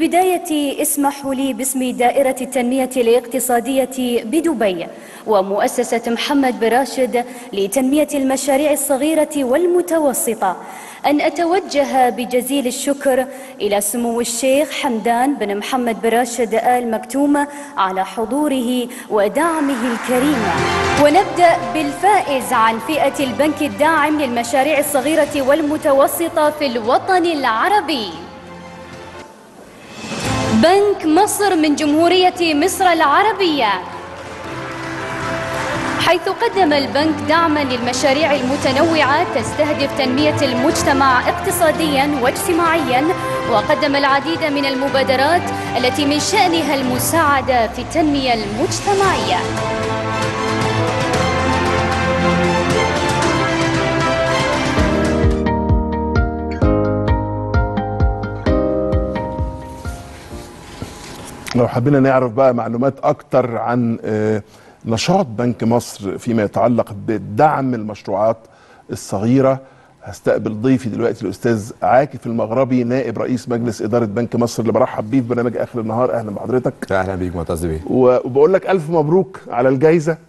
البداية اسمحوا لي باسم دائرة التنمية الاقتصادية بدبي ومؤسسة محمد براشد لتنمية المشاريع الصغيرة والمتوسطة أن أتوجه بجزيل الشكر إلى سمو الشيخ حمدان بن محمد براشد آل مكتوم على حضوره ودعمه الكريم ونبدأ بالفائز عن فئة البنك الداعم للمشاريع الصغيرة والمتوسطة في الوطن العربي بنك مصر من جمهورية مصر العربية حيث قدم البنك دعما للمشاريع المتنوعة تستهدف تنمية المجتمع اقتصاديا واجتماعيا وقدم العديد من المبادرات التي من شأنها المساعدة في التنمية المجتمعية لو حبينا نعرف بقى معلومات اكتر عن آه، نشاط بنك مصر فيما يتعلق بدعم المشروعات الصغيره هستقبل ضيفي دلوقتي الاستاذ عاكف المغربي نائب رئيس مجلس اداره بنك مصر اللي برحب بيه في برنامج اخر النهار اهلا بحضرتك اهلا بيك معتز بيه وبقول لك الف مبروك على الجائزه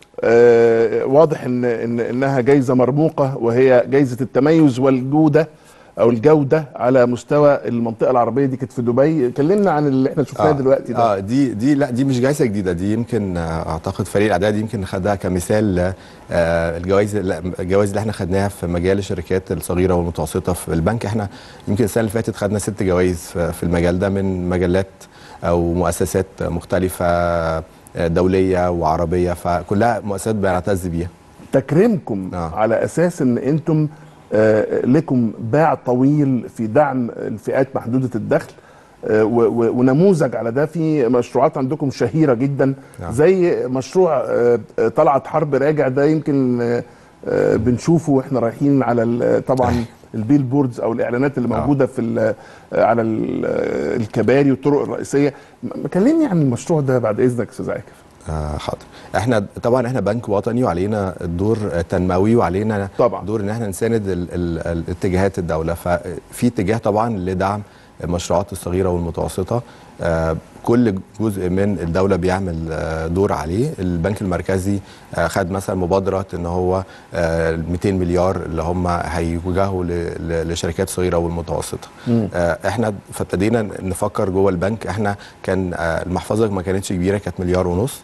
آه، واضح ان ان انها جائزه مرموقه وهي جائزه التميز والجوده او الجوده على مستوى المنطقه العربيه دي كانت في دبي كلمنا عن اللي احنا شفناه دلوقتي ده اه دي دي لا دي مش جائزه جديده دي يمكن آه، اعتقد فريق الاعداد يمكن خدها كمثال ل- آه، الجوائز لا، الجوائز اللي احنا خدناها في مجال الشركات الصغيره والمتوسطه في البنك احنا يمكن السنه اللي فاتت خدنا ست جوائز في في المجال ده من مجلات او مؤسسات مختلفه آه، دوليه وعربيه فكلها مؤسسات بنعتز بيها تكريمكم آه. على اساس ان انتم آه، لكم باع طويل في دعم الفئات محدوده الدخل آه، و- و- ونموذج على ده في مشروعات عندكم شهيره جدا نعم. زي مشروع آه، آه، طلعت حرب راجع ده يمكن آه، آه، بنشوفه واحنا رايحين على ال- طبعا البيل بوردز او الاعلانات اللي آه. موجوده في ال- آه، على ال- آه، الكباري والطرق الرئيسيه م- كلمني عن المشروع ده بعد اذنك استاذ عاكف آه حاضر احنا طبعا احنا بنك وطني وعلينا الدور تنموي وعلينا طبعا. دور ان احنا نساند ال ال ال اتجاهات الدوله ففي اتجاه طبعا لدعم المشروعات الصغيره والمتوسطه آه كل جزء من الدوله بيعمل آه دور عليه البنك المركزي آه خد مثلا مبادره ان هو آه 200 مليار اللي هم هيوجهوا ل- ل- للشركات الصغيره والمتوسطه آه احنا فابتدينا نفكر جوه البنك احنا كان آه المحفظه ما كانتش كبيره كانت مليار ونص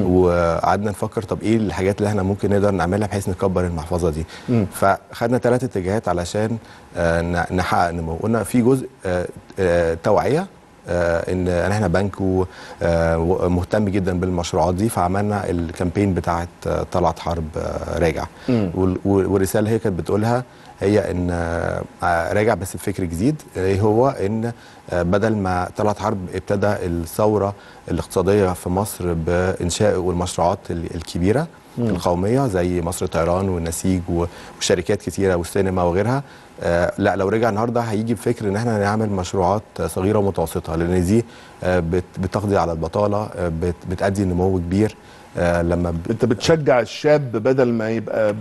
وقعدنا نفكر طب ايه الحاجات اللي احنا ممكن نقدر نعملها بحيث نكبر المحفظه دي فخدنا ثلاث اتجاهات علشان آه، ن- نحقق نمو قلنا في جزء آه، آه، توعيه آه، ان إن احنا بنك و- آه، ومهتم جدا بالمشروعات دي فعملنا الكامبين بتاعت آه، طلعت حرب آه، راجع وال- وال- والرساله هي كانت بتقولها هي ان آه، آه، راجع بس بفكر جديد ايه هو ان آه، بدل ما طلعت حرب ابتدى الثوره الاقتصاديه في مصر بانشاء والمشروعات ال- الكبيره القوميه زي مصر طيران والنسيج و- وشركات كتيره والسينما وغيرها آه لا لو رجع النهارده هيجي بفكر ان احنا نعمل مشروعات آه، صغيره ومتوسطه لان دي آه بت- بتقضي على البطاله آه بت- بتادي نمو كبير آه لما ب... انت بتشجع الشاب بدل ما يبقى ب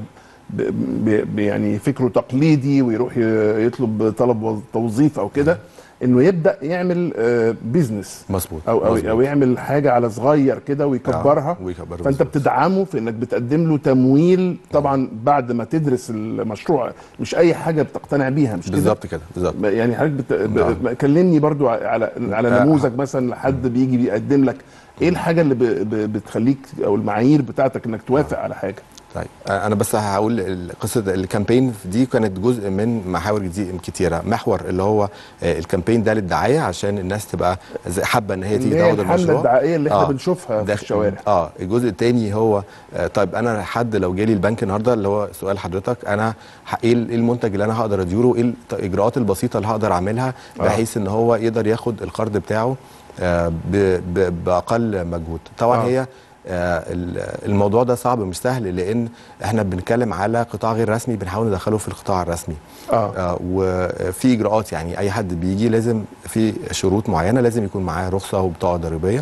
ب ب يعني فكره تقليدي ويروح ي- يطلب طلب وظ- توظيف او كده انه يبدا يعمل آه، بيزنس مظبوط او او مظبوط. او يعمل حاجه على صغير كده ويكبرها آه، ويكبرها فانت بالظبط. بتدعمه في انك بتقدم له تمويل طبعا بعد ما تدرس المشروع مش اي حاجه بتقتنع بيها مش كده بالظبط كده بالظبط يعني حضرتك بت... نعم. ب... كلمني برضو على على آه. نموذج مثلا لحد بيجي بيقدم لك ايه الحاجه اللي ب... ب... بتخليك او المعايير بتاعتك انك توافق على حاجه طيب انا بس هقول ال- قصه الكامبين دي كانت جزء من محاور دي كتيره محور اللي هو آه، الكامبين ده للدعايه عشان الناس تبقى زي- حابه ان هي تيجي اللي هي تاخد الحمله المشروع الدعائيه اللي احنا آه. بنشوفها في داخل- الشوارع اه الجزء الثاني هو آه طيب انا حد لو جالي البنك النهارده اللي هو سؤال حضرتك انا ح- ايه ال- إيه المنتج اللي انا هقدر اديله ايه الت- الاجراءات البسيطه اللي هقدر اعملها آه. بحيث ان هو يقدر ياخد القرض بتاعه آه ب- ب- باقل مجهود طبعا آه. هي آه، ال- الموضوع ده صعب مش سهل لان احنا بنتكلم على قطاع غير رسمي بنحاول ندخله في القطاع الرسمي اه آه، وفي اجراءات يعني اي حد بيجي لازم في شروط معينه لازم يكون معاه رخصه وبطاقه ضريبيه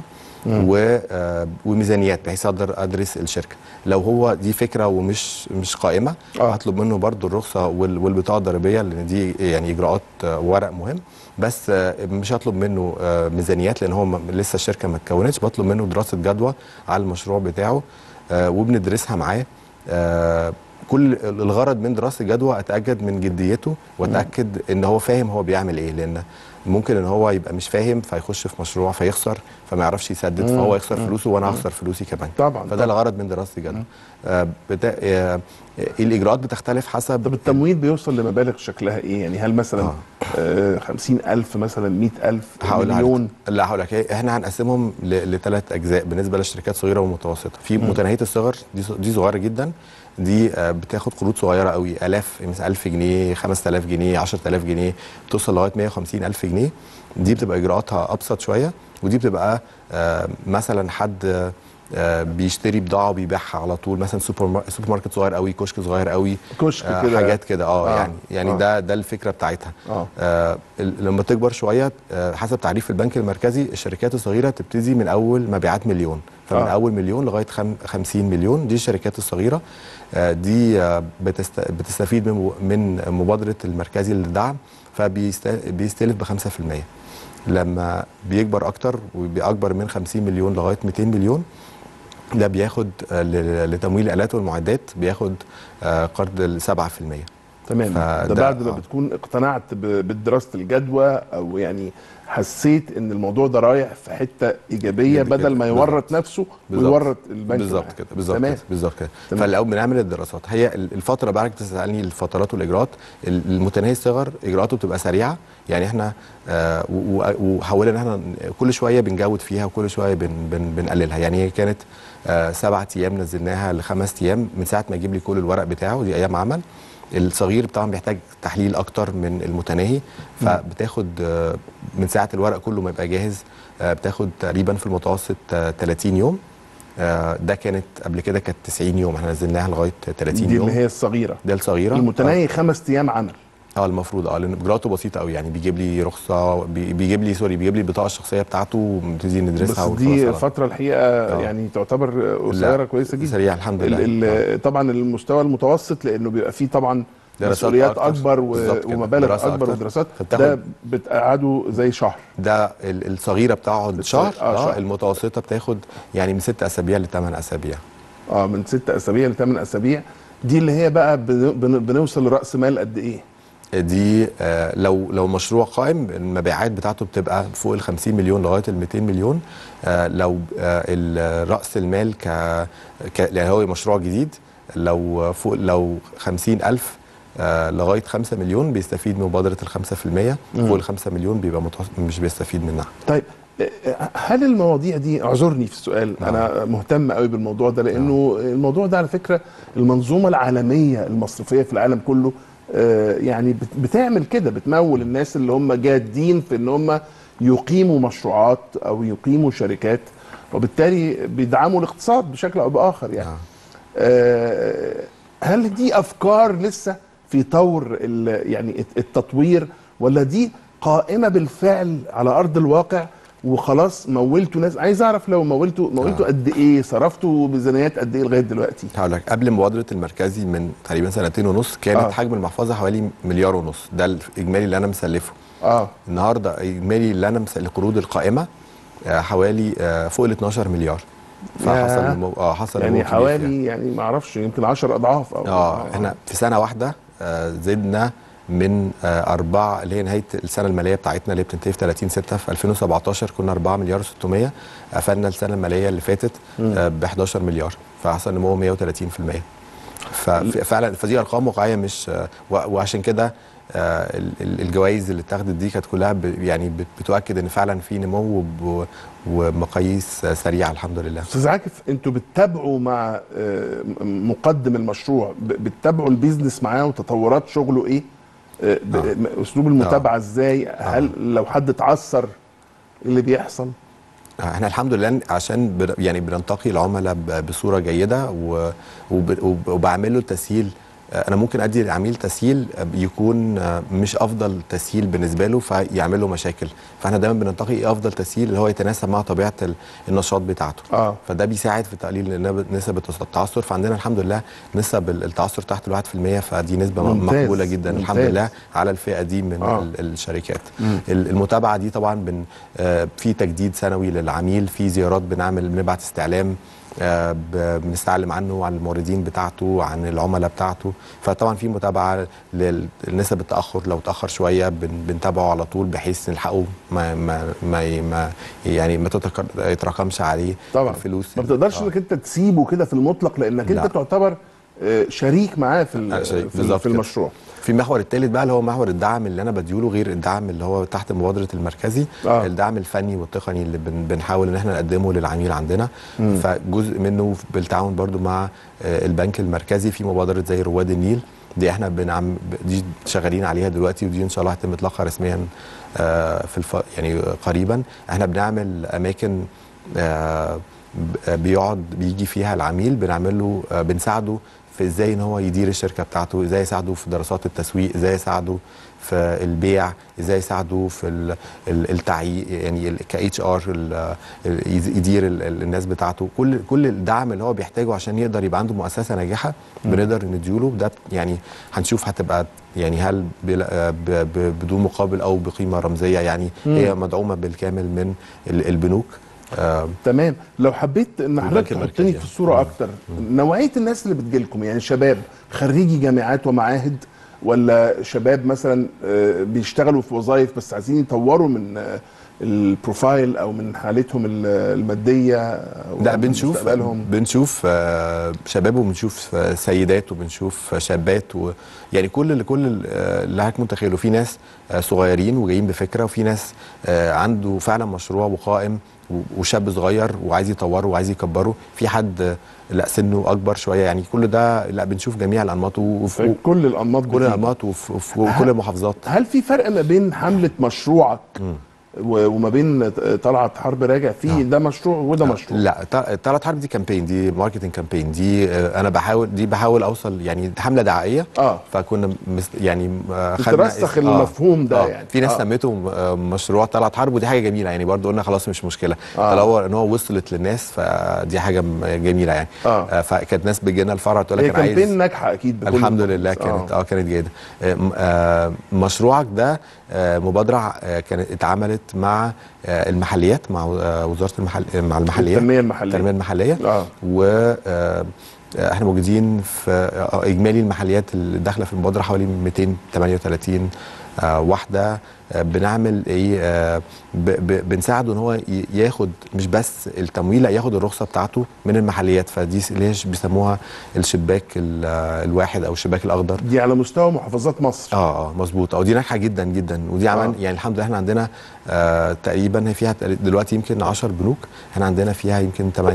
و آه، وميزانيات بحيث اقدر ادرس الشركه لو هو دي فكره ومش مش قائمه آه. هطلب منه برضو الرخصه وال- والبطاقه الضريبيه لان دي يعني اجراءات آه، ورق مهم بس آه، مش هطلب منه آه، ميزانيات لان هو م- لسه الشركه ما اتكونتش بطلب منه دراسه جدوى على المشروع بتاعه آه، وبندرسها معاه آه، كل الغرض من دراسه الجدوى اتاكد من جديته واتاكد ان هو فاهم هو بيعمل ايه لان ممكن ان هو يبقى مش فاهم فيخش في مشروع فيخسر فما يعرفش يسدد فهو يخسر فلوسه وانا هخسر فلوسي كمان طبعاً، فده طبعاً. الغرض من دراسه الجدوى آه، بتا... آه، الاجراءات بتختلف حسب طب التمويل بيوصل لمبالغ شكلها ايه يعني هل مثلا آه. آه. خمسين ألف مثلا مئة ألف هقول مليون لك لا هقول لك إيه، احنا هنقسمهم لثلاث اجزاء بالنسبه للشركات صغيره ومتوسطه في متناهيه الصغر دي ص- دي صغيره جدا دي آه، بتاخد قروض صغيره قوي الاف مثلا 1000 جنيه 5000 جنيه 10000 جنيه بتوصل لغايه 150 الف جنيه دي بتبقى اجراءاتها ابسط شويه ودي بتبقى آه، مثلا حد آه، آه، بيشتري بضاعه وبيبيعها على طول مثلا سوبر مار- سوبر ماركت صغير قوي كشك صغير قوي كشك آه، كده. حاجات كده اه, آه، يعني يعني آه. ده ده الفكره بتاعتها آه. آه ال- لما تكبر شويه آه حسب تعريف البنك المركزي الشركات الصغيره تبتدي من اول مبيعات مليون فمن آه. آه. اول مليون لغايه خم 50 مليون دي الشركات الصغيره آه دي آه بتست بتستفيد من من مبادره المركزي للدعم فبيستلف ب 5% لما بيكبر اكتر وبيكبر من 50 مليون لغايه 200 مليون ده بياخد آه، ل- لتمويل الالات والمعدات بياخد آه، قرض ال 7% تمام ده فده- بعد ما آه. بتكون اقتنعت ب- بدراسه الجدوى او يعني حسيت ان الموضوع ده رايح في حته ايجابيه جد كده. بدل ما يورط بالظبط. نفسه بالظبط. ويورط البنك بالظبط معاه. كده بالظبط تمام كده بالظبط كده تمام. فالاول بنعمل الدراسات هي ال- الفتره بقى تسالني الفترات والاجراءات ال- المتناهي الصغر اجراءاته بتبقى سريعه يعني احنا آه و- و- وحاولنا ان احنا ن- كل شويه بنجود فيها وكل شويه بن بن بنقللها يعني هي كانت آه سبعة ايام نزلناها لخمس ايام من ساعه ما يجيب لي كل الورق بتاعه دي ايام عمل الصغير طبعا بيحتاج تحليل اكتر من المتناهي فبتاخد آه، من ساعه الورق كله ما يبقى جاهز آه، بتاخد تقريبا في المتوسط آه، 30 يوم آه، ده كانت قبل كده كانت 90 يوم احنا نزلناها لغايه 30 دي يوم اللي هي الصغيره ده الصغيره المتناهي خمس ايام عمل اه المفروض اه لان اجراءاته بسيطه قوي يعني بيجيب لي رخصه بي- بيجيب لي سوري بيجيب لي البطاقه الشخصيه بتاعته ونبتدي بس ندرسها دي وخلاص على- فتره الحقيقه آه. يعني تعتبر قصيره كويسه جدا سريعه الحمد لله ال- ال- طبعا المستوى المتوسط لانه بيبقى فيه طبعا دراسات مسؤوليات أكتر. اكبر و- بالظبط كده. ومبالغ دراسة اكبر أكتر. ودراسات فبتاخد- ده بتقعده زي شهر ده ال- الصغيره بتقعد شهر آه، شهر. اه المتوسطه بتاخد يعني من ست اسابيع لثمان اسابيع اه من ست اسابيع لثمان اسابيع دي اللي هي بقى بن- بن- بنوصل لراس مال قد ايه؟ دي آه، لو لو مشروع قائم المبيعات بتاعته بتبقى فوق ال 50 مليون لغايه ال 200 مليون آه، لو آه، ال- راس المال ك ك- يعني هو مشروع جديد لو فوق لو 50 الف آه، لغايه 5 مليون بيستفيد من مبادره ال 5% فوق ال 5 مليون بيبقى متوسط مش بيستفيد منها طيب آه، هل المواضيع دي اعذرني في السؤال نعم. انا مهتم قوي بالموضوع ده لانه الموضوع ده على فكره المنظومه العالميه المصرفيه في العالم كله آه، يعني بت- بتعمل كده بتمول الناس اللي هم جادين في ان هم يقيموا مشروعات او يقيموا شركات وبالتالي بيدعموا الاقتصاد بشكل او باخر يعني نعم. آه، هل دي افكار لسه في طور ال- يعني الت- التطوير ولا دي قائمه بالفعل على ارض الواقع وخلاص مولتوا ناس عايز اعرف لو مولتوا مولتوا آه. قد ايه صرفتوا ميزانيات قد ايه لغايه دلوقتي هقول لك قبل مبادره المركزي من تقريبا سنتين ونص كانت آه. آه. حجم المحفظه حوالي مليار ونص ده الاجمالي اللي انا مسلفه اه النهارده اجمالي اللي انا مس- القروض القائمه آه، حوالي آه، فوق ال 12 مليار فحصل ياه. نمو اه حصل نمو يعني كبير حوالي فيها. يعني ما اعرفش يمكن 10 اضعاف او اه احنا في سنه واحده آه، زدنا من آه، أربعة اللي هي نهاية السنة المالية بتاعتنا اللي بتنتهي في 30 6 في 2017 كنا 4 مليار و600 قفلنا السنة المالية اللي فاتت ب 11 مليار فحصل نمو 130% ففعلا فدي أرقام واقعية مش آه، و- وعشان كده آه، ال- ال- الجوائز اللي اتاخدت دي كانت كلها ب- يعني بت- بتؤكد ان فعلا في نمو وب- ومقاييس آه، سريعه الحمد لله استاذ عاكف انتوا بتتابعوا مع آه، م- مقدم المشروع ب- بتتابعوا البيزنس معاه وتطورات شغله ايه آه، ب- آه. م- اسلوب المتابعه ازاي هل لو حد اتعثر إيه اللي بيحصل احنا الحمد لله عشان بن- يعني بننتقي العملاء ب- بصوره جيده و- وب- وب- وبعمل له التسهيل آه، انا ممكن ادي للعميل تسهيل آه، يكون آه، مش افضل تسهيل بالنسبه له فيعمل له مشاكل فاحنا دايما بننتقي ايه افضل تسهيل اللي هو يتناسب مع طبيعه ال- النشاط بتاعته آه. فده بيساعد في تقليل نسب- نسب التعثر فعندنا الحمد لله نسب التعثر تحت الواحد في المية فدي نسبه ممتاز، مقبوله جدا الحمد ممتاز. لله على الفئه دي من آه. ال- الشركات ال- المتابعه دي طبعا بن آه، في تجديد سنوي للعميل في زيارات بنعمل بنبعت استعلام آه، ب- بنستعلم عنه عن الموردين بتاعته عن العملاء بتاعته فطبعا في متابعه لل- لنسب التاخر لو تاخر شويه بن- بنتابعه على طول بحيث نلحقه ما ما ما, ما يعني ما تتك- يتراكمش عليه طبعا الفلوس ما بتقدرش آه. انك انت تسيبه كده في المطلق لانك لا. انت تعتبر آه، شريك معاه في ال- آه، شريك، في ال- بالظبط في كده. المشروع في المحور الثالث بقى اللي هو محور الدعم اللي انا بديله غير الدعم اللي هو تحت مبادره المركزي آه. آه. الدعم الفني والتقني اللي بن بنحاول ان احنا نقدمه للعميل عندنا مم. فجزء منه بالتعاون برضو مع آه، البنك المركزي في مبادره زي رواد النيل دي احنا بنعم دي شغالين عليها دلوقتي ودي ان شاء الله هيتم اطلاقها رسميا آه، في الف... يعني قريبا احنا بنعمل اماكن آه، ب- بيقعد بيجي فيها العميل بنعمل له آه، بنساعده في ازاي ان هو يدير الشركه بتاعته ازاي يساعده في دراسات التسويق ازاي يساعده في البيع ازاي يساعده في ال- ال- التعيين يعني ك اتش ار يدير ال- ال- الناس بتاعته كل كل الدعم اللي هو بيحتاجه عشان يقدر يبقى عنده مؤسسه ناجحه بنقدر نديله ده يعني هنشوف هتبقى يعني هل بلا- ب- ب- بدون مقابل او بقيمه رمزيه يعني هي مدعومه بالكامل من ال- البنوك آه، تمام لو حبيت ان حضرتك المركزي تحطني يعني. في الصوره اكتر نوعيه الناس اللي بتجيلكم يعني شباب خريجي جامعات ومعاهد ولا شباب مثلا آه، بيشتغلوا في وظائف بس عايزين يطوروا من آه، البروفايل او من حالتهم ال- الماديه أو لا من بنشوف مستقبلهم بنشوف آه، شباب وبنشوف آه، سيدات وبنشوف شابات و يعني كل اللي كل ال- آه، اللي حضرتك متخيله في ناس آه، صغيرين وجايين بفكره وفي ناس آه، عنده فعلا مشروع وقائم و- وشاب صغير وعايز يطوره وعايز يكبره في حد آه، لا سنه اكبر شويه يعني كل ده لا بنشوف جميع الانماط وفي كل الانماط كل بتيجي. الانماط وفي وفي كل المحافظات هل في فرق ما بين حمله مشروعك و- وما بين طلعت حرب راجع في ده مشروع وده مشروع لا ط- طلعت حرب دي كامبين دي ماركتنج كامبين دي آه، انا بحاول دي بحاول اوصل يعني حمله دعائيه اه فكنا مس يعني آه، خدنا بترسخ اسم- المفهوم ده يعني. في ناس آه. سميته آه، مشروع طلعت حرب ودي حاجه جميله يعني برضو قلنا خلاص مش مشكله آه. طالما ان هو وصلت للناس فدي حاجه م- جميله يعني آه. آه، فكانت ناس بتجينا الفرع تقول لك هي انا عايز كامبين ناجحه اكيد بكل الحمد المقاييس. لله كانت اه, كانت جيده آه، م- آه مشروعك ده آه مبادره آه كانت اتعملت مع آه المحليات مع آه وزاره المحل مع المحليات التنميه المحليه التنميه المحليه اه و آه، آه، احنا موجودين في آه، اجمالي المحليات اللي داخله في المبادره حوالي 238 آه، واحده آه، بنعمل ايه آه، ب- ب- بنساعده ان هو ي- ياخد مش بس التمويل لا ياخد الرخصه بتاعته من المحليات فدي س- اللي هي بيسموها الشباك ال- آه، الواحد او الشباك الاخضر دي على مستوى محافظات مصر اه اه مظبوط اه دي ناجحه جدا جدا ودي عمل آه. يعني الحمد لله احنا عندنا آه تقريبا هي فيها تقريبا دلوقتي يمكن 10 بنوك احنا عندنا فيها يمكن 48%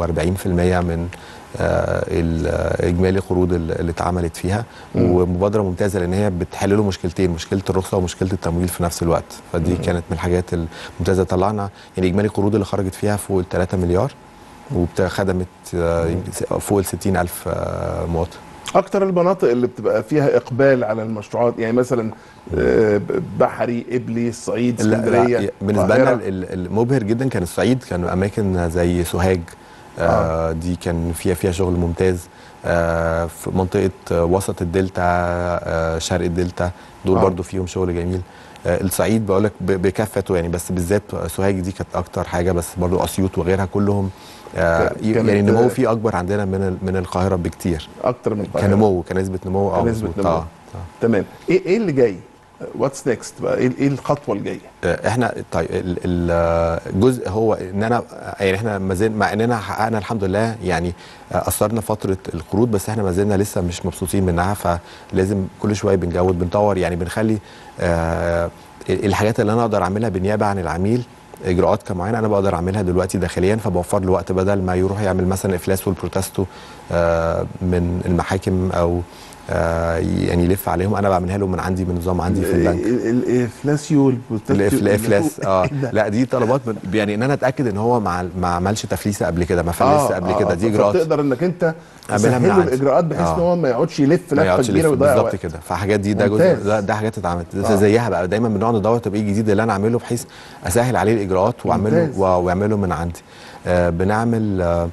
من آه ال- آه، اجمالي القروض ال- اللي اتعملت فيها ومبادره ممتازه لان هي بتحل له مشكلتين مشكله الرخصه ومشكله التمويل في نفس الوقت فدي كانت من الحاجات الممتازه طلعنا يعني اجمالي القروض اللي خرجت فيها فوق ال 3 مليار وخدمت آه يمكن فوق ال 60 الف آه مواطن اكتر المناطق اللي بتبقى فيها اقبال على المشروعات يعني مثلا آه، بحري ابلي الصعيد لا اسكندريه لا بالنسبه لنا القاهرة. ال- ال- المبهر جدا كان الصعيد كان اماكن زي سوهاج آه دي كان فيها فيها شغل ممتاز آه في منطقه آه، وسط الدلتا آه شرق الدلتا دول آه. آه. برضو فيهم شغل جميل آه الصعيد بقول لك بكافته يعني بس بالذات سوهاج دي كانت اكتر حاجه بس برضو اسيوط وغيرها كلهم آه كانت- يعني النمو فيه اكبر عندنا من ال- من القاهره بكتير اكتر من القاهره كنمو كنسبه نمو اه كنسبة مظبوط. نمو. آه. تمام ايه ايه اللي جاي واتس نيكست بقى ايه إيه الخطوه الجايه آه، احنا طيب ال- ال- الجزء هو ان انا يعني احنا ما زلنا مع اننا حققنا الحمد لله يعني آه، اثرنا فتره القروض بس احنا ما زلنا لسه مش مبسوطين منها فلازم كل شويه بنجود بنطور يعني بنخلي آه، الحاجات اللي انا اقدر اعملها بالنيابه عن العميل اجراءات كمعينه انا بقدر اعملها دلوقتي داخليا فبوفر له وقت بدل ما يروح يعمل مثلا افلاس والبروتستو آه، من المحاكم او آه، يعني يلف عليهم انا بعملها له من عندي من نظام عندي في البنك ال- ال- الافلاسيو والبروتكتيو الإف- الافلاس اللي اه فوق ده. لا دي طلبات من يعني ان انا اتاكد ان هو ما ما عملش تفليسه قبل كده ما فلسش آه، قبل آه، كده دي آه، اجراءات فتقدر انك انت أعملها من تسهل له عندي. الاجراءات بحيث آه. ان هو ما يقعدش يلف ما لفه يقعدش كبيره يلف ويضيع بالظبط وقت كده فحاجات دي ده ممتاز. جزء ده, ده حاجات اتعملت آه. ده زيها بقى دايما بنقعد ندور طب ايه الجديد اللي انا اعمله بحيث اسهل عليه الاجراءات واعمله ممتاز. و- واعمله من عندي آه بنعمل آه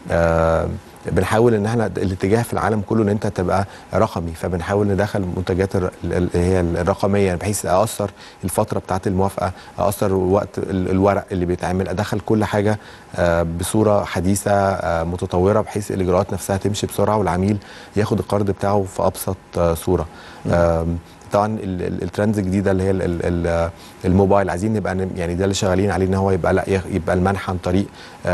آه بنحاول ان احنا الاتجاه في العالم كله ان انت تبقى رقمي فبنحاول ندخل منتجات الر- ال- ال- هي الرقميه بحيث اقصر الفتره بتاعه الموافقه اقصر وقت ال- الورق اللي بيتعمل ادخل كل حاجه آه، بصوره حديثه آه، متطوره بحيث الاجراءات نفسها تمشي بسرعه والعميل ياخد القرض بتاعه في ابسط آه، صوره آم، طبعا ال- ال- الترندز الجديده اللي هي ال- ال- ال- الموبايل عايزين نبقى ن- يعني ده اللي شغالين عليه ان هو يبقى لا يخ- يبقى المنح عن طريق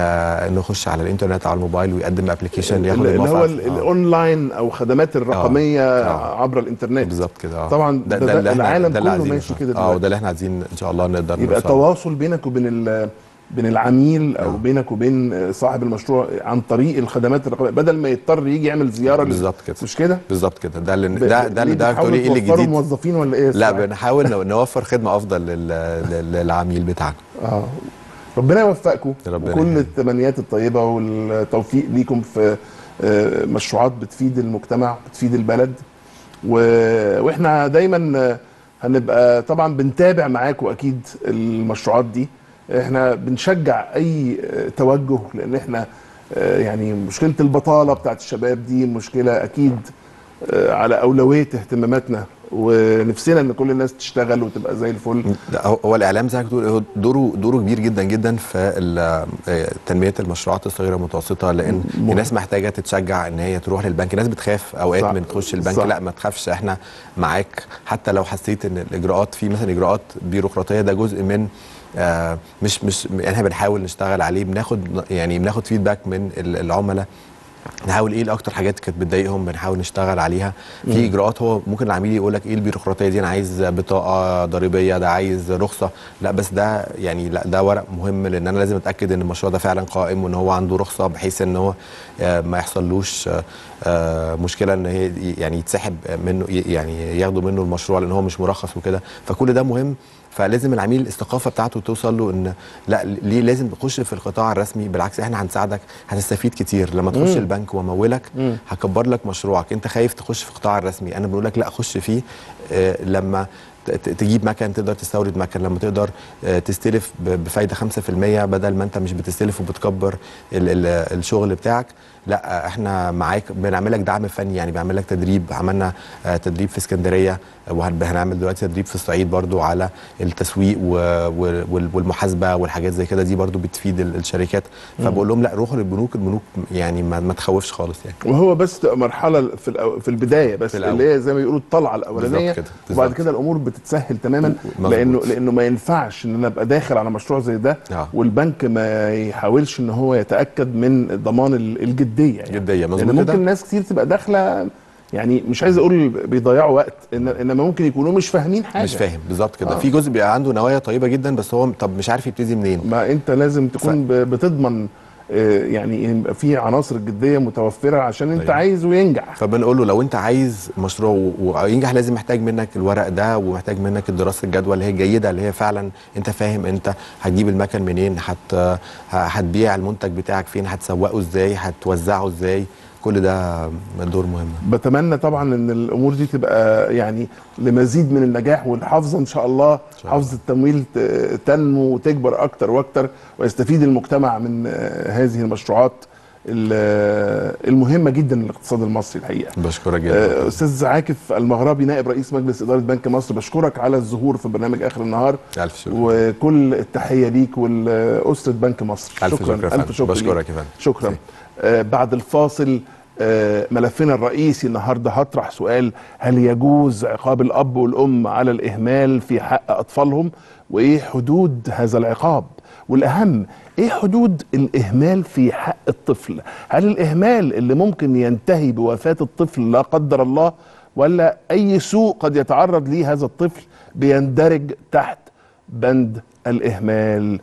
آه انه يخش على الانترنت او على الموبايل ويقدم ابلكيشن ياخد اللي الموافقه هو ال- آه. الاونلاين او خدمات الرقميه آه. عبر الانترنت بالظبط كده آه. طبعا ده- ده اللي إحنا- العالم ده اللي كله عايزينه. ماشي كده اه دلوقتي. وده اللي احنا عايزين ان شاء الله نقدر يبقى نوصل. تواصل بينك وبين ال- بين العميل او آه. بينك وبين صاحب المشروع عن طريق الخدمات الرقميه بدل ما يضطر يجي يعمل زياره لل- بالظبط كده مش كده؟ بالظبط كده ده اللي ب- ده ده اللي ليه ده بتحاولوا بتقولي ايه اللي توفروا جديد موظفين ولا ايه؟ لا الساعة؟ بنحاول نو- نوفر خدمه افضل لل- لل- للعميل بتاعنا اه ربنا يوفقكم ربنا وكل يخليك. التمنيات الطيبه والتوفيق ليكم في آه، مشروعات بتفيد المجتمع بتفيد البلد و... واحنا دايما آه، هنبقى طبعا بنتابع معاكم اكيد المشروعات دي احنا بنشجع اي آه، توجه لان احنا آه، يعني مشكله البطاله بتاعت الشباب دي مشكله اكيد آه، على اولويه اهتماماتنا ونفسنا ان كل الناس تشتغل وتبقى زي الفل لا هو هو الاعلام زي ما بتقول هو دوره دوره كبير جدا جدا في ال- آه، تنميه المشروعات الصغيره والمتوسطه لان مم. الناس محتاجه تتشجع ان هي تروح للبنك الناس بتخاف اوقات صح. من تخش البنك صح. لا ما تخافش احنا معاك حتى لو حسيت ان الاجراءات في مثلا اجراءات بيروقراطيه ده جزء من آه مش مش يعني احنا بنحاول نشتغل عليه بناخد يعني بناخد فيدباك من ال- العملاء نحاول ايه الاكتر حاجات كانت بتضايقهم بنحاول نشتغل عليها في اجراءات هو ممكن العميل يقول لك ايه البيروقراطيه دي انا عايز بطاقه ضريبيه ده عايز رخصه لا بس ده يعني لا ده ورق مهم لان انا لازم اتاكد ان المشروع ده فعلا قائم وان هو عنده رخصه بحيث ان هو آه، ما يحصلوش آه، آه، مشكله ان هي يعني يتسحب منه يعني ياخدوا منه المشروع لان هو مش مرخص وكده فكل ده مهم فلازم العميل الثقافه بتاعته توصل له ان لا ليه لازم تخش في القطاع الرسمي بالعكس احنا هنساعدك هتستفيد كتير لما تخش مم. البنك وامولك مم. هكبر لك مشروعك انت خايف تخش في القطاع الرسمي انا بقول لك لا خش فيه آه، لما ت- ت- تجيب مكن تقدر تستورد مكن لما تقدر آه، تستلف ب- بفايده 5% بدل ما انت مش بتستلف وبتكبر ال- ال- الشغل بتاعك لا احنا معاك بنعمل لك دعم فني يعني بنعمل لك تدريب عملنا آه، تدريب في اسكندريه وهنعمل دلوقتي تدريب في الصعيد برضو على التسويق و- و- وال- والمحاسبه والحاجات زي كده دي برضو بتفيد ال- الشركات فبقول لهم لا روحوا للبنوك البنوك يعني ما, ما تخوفش خالص يعني وهو بس تبقى مرحله في الأو... في البدايه بس في الأول. اللي هي زي ما بيقولوا الطلعه الاولانيه بالظبط كده، وبعد بالظبط. كده الامور بتتسهل تماما مظبوط. لانه لانه ما ينفعش ان انا ابقى داخل على مشروع زي ده آه. والبنك ما يحاولش ان هو يتاكد من ضمان ال- الجديه يعني جديه لان مظبوط ممكن كده ناس كتير تبقى داخله يعني مش عايز اقول بيضيعوا وقت إن انما ممكن يكونوا مش فاهمين حاجه مش فاهم بالظبط كده آه. في جزء بيبقى عنده نوايا طيبه جدا بس هو طب مش عارف يبتدي منين ما انت لازم تكون ب- بتضمن آه، يعني يبقى في عناصر الجديه متوفره عشان انت أيوة. عايزه ينجح فبنقول له لو انت عايز مشروع و- وينجح لازم محتاج منك الورق ده ومحتاج منك الدراسه الجدوى اللي هي الجيده اللي هي فعلا انت فاهم انت هتجيب المكن منين هت ه- هتبيع المنتج بتاعك فين هتسوقه ازاي هتوزعه ازاي كل ده دور مهم بتمنى طبعا ان الامور دي تبقى يعني لمزيد من النجاح والحافظه ان شاء الله شاء الله. حافظه التمويل ت- تنمو وتكبر اكتر واكتر ويستفيد المجتمع من آه، هذه المشروعات ال- آه، المهمه جدا للاقتصاد المصري الحقيقه. بشكرك جدا آه، استاذ عاكف المغربي نائب رئيس مجلس اداره بنك مصر بشكرك على الظهور في برنامج اخر النهار الف شكر وكل التحيه ليك ولاسره بنك مصر الف شكر يا فندم. الف شكر ليك. بشكرك يا فندم شكرا آه بعد الفاصل آه ملفنا الرئيسي النهارده هطرح سؤال هل يجوز عقاب الاب والام على الاهمال في حق اطفالهم وايه حدود هذا العقاب والاهم ايه حدود الاهمال في حق الطفل هل الاهمال اللي ممكن ينتهي بوفاه الطفل لا قدر الله ولا اي سوء قد يتعرض ليه هذا الطفل بيندرج تحت بند الاهمال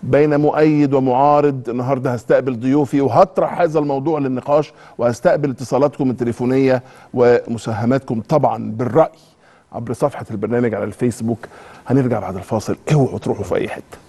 بين مؤيد ومعارض النهارده هستقبل ضيوفي وهطرح هذا الموضوع للنقاش وهستقبل اتصالاتكم التليفونيه ومساهماتكم طبعا بالراي عبر صفحه البرنامج على الفيسبوك هنرجع بعد الفاصل اوعوا تروحوا في اي حته